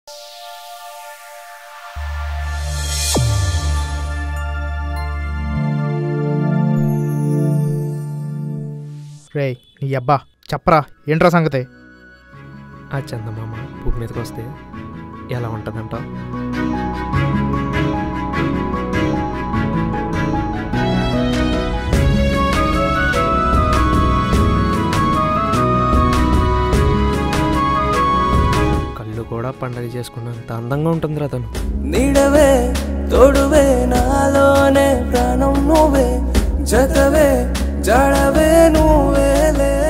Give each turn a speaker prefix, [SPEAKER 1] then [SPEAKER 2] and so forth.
[SPEAKER 1] రే నీ అబ్బా చెప్పరా ఏంట్రా సంగతి
[SPEAKER 2] ఆ చందమామ భూమి మీదకి వస్తే ఎలా ఉంటుందంట కళ్ళు కూడా పండగ చేసుకున్నంత అందంగా ఉంటుందిరా తను
[SPEAKER 3] నీడవే తోడువే నాలోనే ప్రాణం నువ్వే జతవే జడవే నువ్వేలే